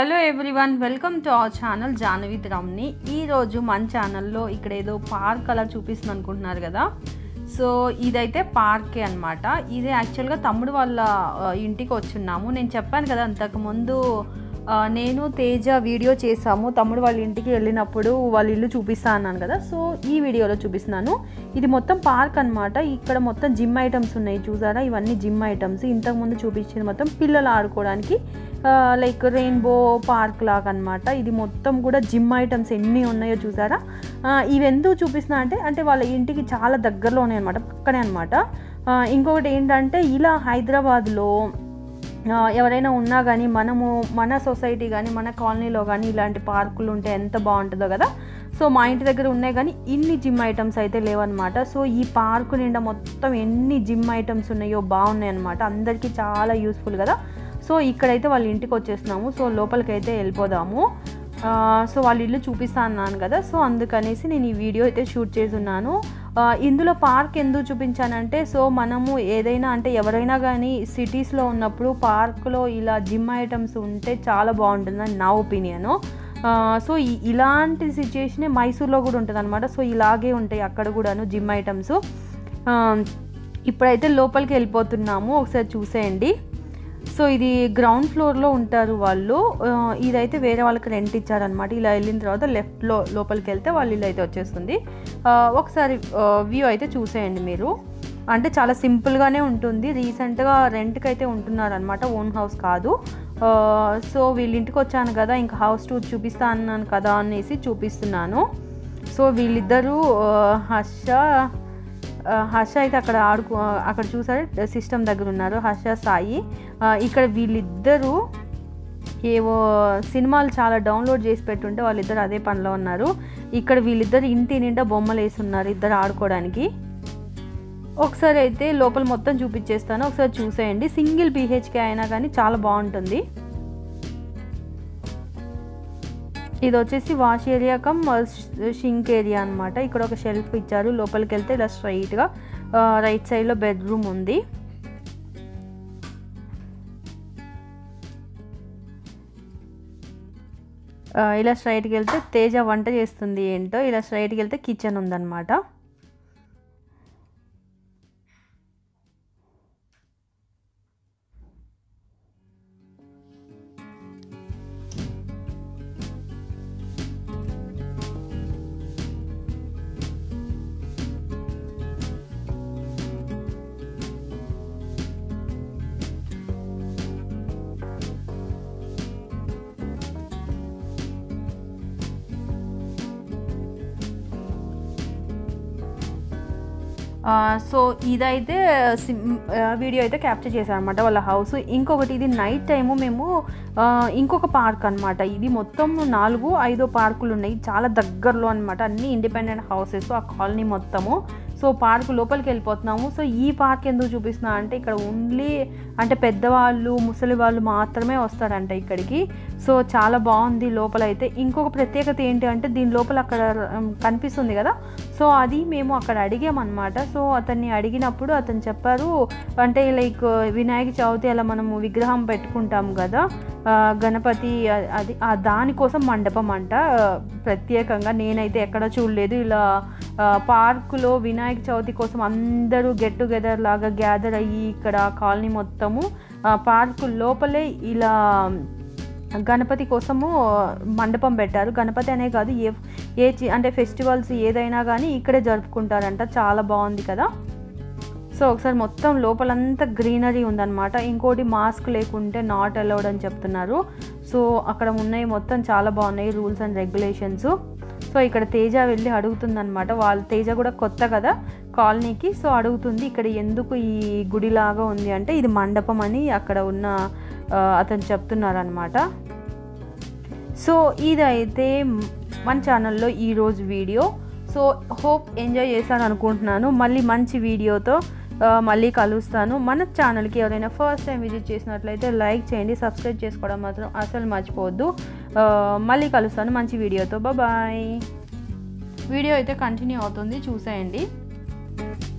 hello everyone welcome to our channel Janavi రమ్ని ఈరోజు మన ఛానల్లో ఇక్కడ ఏదో పార్క్ అలా చూపిస్తుంది అనుకుంటున్నారు కదా సో ఇదైతే పార్కే అనమాట ఇది యాక్చువల్గా తమ్ముడు వాళ్ళ ఆ, ఇంటికి వచ్చున్నాము నేను చెప్పాను కదా అంతకుముందు ఆ, నేను తేజ వీడియో చేసాము తమ్ముడు వాళ్ళ ఇంటికి వెళ్ళినప్పుడు వాళ్ళ ఇల్లు చూపిస్తా అన్నాను కదా సో ఈ వీడియోలో చూపిస్తున్నాను ఇది మొత్తం పార్క్ అన్నమాట ఇక్కడ మొత్తం జిమ్ ఐటమ్స్ ఉన్నాయి చూసారా ఇవన్నీ జిమ్ ఐటమ్స్ ఇంతకుముందు చూపించింది మొత్తం పిల్లలు ఆడుకోవడానికి లైక్ రెయిన్బో పార్క్ లాగా అనమాట ఇది మొత్తం కూడా జిమ్ ఐటమ్స్ ఎన్ని ఉన్నాయో చూసారా ఆ, ఇవి ఎందుకు చూపిస్తున్నా అంటే అంటే వాళ్ళ ఇంటికి చాలా దగ్గరలో ఉన్నాయి అనమాట పక్కనే అనమాట ఇంకొకటి ఏంటంటే ఇలా హైదరాబాద్లో ఆ, ఎవరైనా ఉన్నా కానీ మనము మన సొసైటీ కానీ మన కాలనీలో కానీ ఇలాంటి పార్కులు ఉంటే ఎంత బాగుంటుందో కదా సో మా ఇంటి దగ్గర ఉన్నాయి కానీ ఇన్ని జిమ్ ఐటమ్స్ అయితే లేవన్నమాట సో ఈ పార్కు నిండా మొత్తం ఎన్ని జిమ్ ఐటమ్స్ ఉన్నాయో బాగున్నాయి అనమాట అందరికీ చాలా యూస్ఫుల్ కదా సో ఇక్కడైతే వాళ్ళ ఇంటికి వచ్చేస్తున్నాము సో లోపలికి అయితే వెళ్ళిపోదాము ఆ, సో వాళ్ళ ఇల్లు చూపిస్తా అన్నాను కదా సో అందుకనేసి నేను ఈ వీడియో అయితే షూట్ చేసి ఉన్నాను ఆ, ఇందులో పార్క్ ఎందుకు చూపించానంటే సో మనము ఏదైనా అంటే ఎవరైనా కానీ సిటీస్లో ఉన్నప్పుడు పార్క్లో ఇలా జిమ్ ఐటమ్స్ ఉంటే చాలా బాగుంటుందని నా ఒపీనియను సో ఈ- ఇలాంటి సిచ్యుయేషనే మైసూర్లో కూడా ఉంటుంది అనమాట సో ఇలాగే ఉంటాయి అక్కడ కూడాను జిమ్ ఐటమ్స్ ఇప్పుడైతే లోపలికి వెళ్ళిపోతున్నాము ఒకసారి చూసేయండి సో ఇది గ్రౌండ్ ఫ్లోర్లో ఉంటారు వాళ్ళు ఆ, ఇదైతే వేరే వాళ్ళకి రెంట్ ఇచ్చారనమాట ఇలా వెళ్ళిన తర్వాత లెఫ్ట్లో లోపలికి వెళ్తే వాళ్ళు ఇల్లు అయితే వచ్చేస్తుంది ఆ, ఒకసారి వ్యూ అయితే చూసేయండి మీరు అంటే చాలా సింపుల్గానే ఉంటుంది రీసెంట్గా రెంట్కి అయితే ఉంటున్నారు అనమాట ఓన్ హౌస్ కాదు ఆ, సో వీళ్ళ ఇంటికి వచ్చాను కదా ఇంకా హౌస్ టూర్ చూపిస్తా అన్నాను కదా అనేసి చూపిస్తున్నాను సో వీళ్ళిద్దరూ ఆ, హర్ష ఆ, హర్ష అయితే అక్కడ ఆడుకో అక్కడ చూసారు సిస్టమ్ దగ్గర ఉన్నారు హర్ష సాయి ఆ, ఇక్కడ వీళ్ళిద్దరూ ఏవో సినిమాలు చాలా డౌన్లోడ్ చేసి పెట్టుంటే వాళ్ళిద్దరు అదే పనిలో ఉన్నారు ఇక్కడ వీళ్ళిద్దరు ఇంటి నిండా బొమ్మలు వేస్తున్నారు ఇద్దరు ఆడుకోవడానికి ఒకసారి అయితే లోపల మొత్తం చూపించేస్తాను ఒకసారి చూసేయండి సింగిల్ బీహెచ్కే అయినా కానీ చాలా బాగుంటుంది ఇది వచ్చేసి wash area cum sink area అనమాట ఇక్కడ ఒక షెల్ఫ్ ఇచ్చారు లోపలికి వెళ్తే ఇలా స్ట్రైట్గా రైట్ సైడ్లో బెడ్రూమ్ ఉంది ఆ, ఇలా స్ట్రైట్కి వెళ్తే తేజ వంట చేస్తుంది ఏంటో ఇలా స్ట్రైట్కి వెళ్తే కిచెన్ ఉందన్నమాట ఆ, సో ఇదైతే సిమ్ ఆ, వీడియో అయితే క్యాప్చర్ చేశాను అనమాట వాళ్ళ హౌస్ ఇంకొకటి ఇది నైట్ టైము మేము ఆ, ఇంకొక పార్క్ అనమాట ఇది మొత్తం నాలుగు ఐదో పార్కులు ఉన్నాయి చాలా దగ్గరలో అనమాట అన్ని ఇండిపెండెంట్ హౌసెస్ ఆ కాలనీ మొత్తము సో పార్క్ లోపలికి వెళ్ళిపోతున్నాము సో ఈ పార్క్ ఎందుకు చూపిస్తున్నా అంటే ఇక్కడ ఓన్లీ అంటే పెద్దవాళ్ళు ముసలి వాళ్ళు మాత్రమే వస్తారంట ఇక్కడికి సో చాలా బాగుంది లోపల అయితే ఇంకొక ప్రత్యేకత ఏంటి అంటే దీని లోపల అక్కడ ఉమ్, కనిపిస్తుంది కదా సో అది మేము అక్కడ అడిగామన్నమాట సో అతన్ని అడిగినప్పుడు అతను చెప్పారు అంటే లైక్ వినాయక చవితి అలా మనము విగ్రహం పెట్టుకుంటాం కదా ఆ, గణపతి అ- అది ఆ దానికోసం మండపం అంట ఆ, ప్రత్యేకంగా నేనైతే ఎక్కడ చూడలేదు ఇలా ఆ, పార్కులో వినాయక చవితి కోసం అందరూ గెట్ టుగెదర్ లాగా గ్యాదర్ అయ్యి ఇక్కడ కాలనీ మొత్తము ఆ, పార్కు లోపలే ఇలా గణపతి కోసము మండపం పెట్టారు గణపతి అనే కాదు ఏ ఏ చి- అంటే ఫెస్టివల్స్ ఏదైనా కానీ ఇక్కడే జరుపుకుంటారంట చాలా బాగుంది కదా సో ఒకసారి మొత్తం లోపలంతా గ్రీనరీ ఉందన్నమాట ఇంకోటి మాస్క్ లేకుంటే నాట్ అలౌడ్ అని చెప్తున్నారు సో అక్కడ ఉన్నాయి మొత్తం చాలా బాగున్నాయి రూల్స్ అండ్ రెగ్యులేషన్స్ సో ఇక్కడ తేజ వెళ్ళి అడుగుతుందన్నమాట వాళ్ళ తేజ కూడా కొత్త కదా కాలనీకి సో అడుగుతుంది ఇక్కడ ఎందుకు ఈ గుడిలాగా ఉంది అంటే ఇది మండపం అని అక్కడ ఉన్న ఆ, అతను చెప్తున్నారనమాట సో ఇదైతే మన ఛానల్లో ఈరోజు వీడియో సో హోప్ ఎంజాయ్ చేశాను అనుకుంటున్నాను మళ్ళీ మంచి వీడియోతో ఆ, మళ్ళీ కలుస్తాను మన ఛానల్కి ఎవరైనా ఫస్ట్ టైం విజిట్ చేసినట్లయితే లైక్ చేయండి సబ్స్క్రైబ్ చేసుకోవడం మాత్రం అసలు మర్చిపోవద్దు ఆ, మళ్ళీ కలుస్తాను మంచి వీడియోతో బాయ్ వీడియో అయితే కంటిన్యూ అవుతుంది చూసేయండి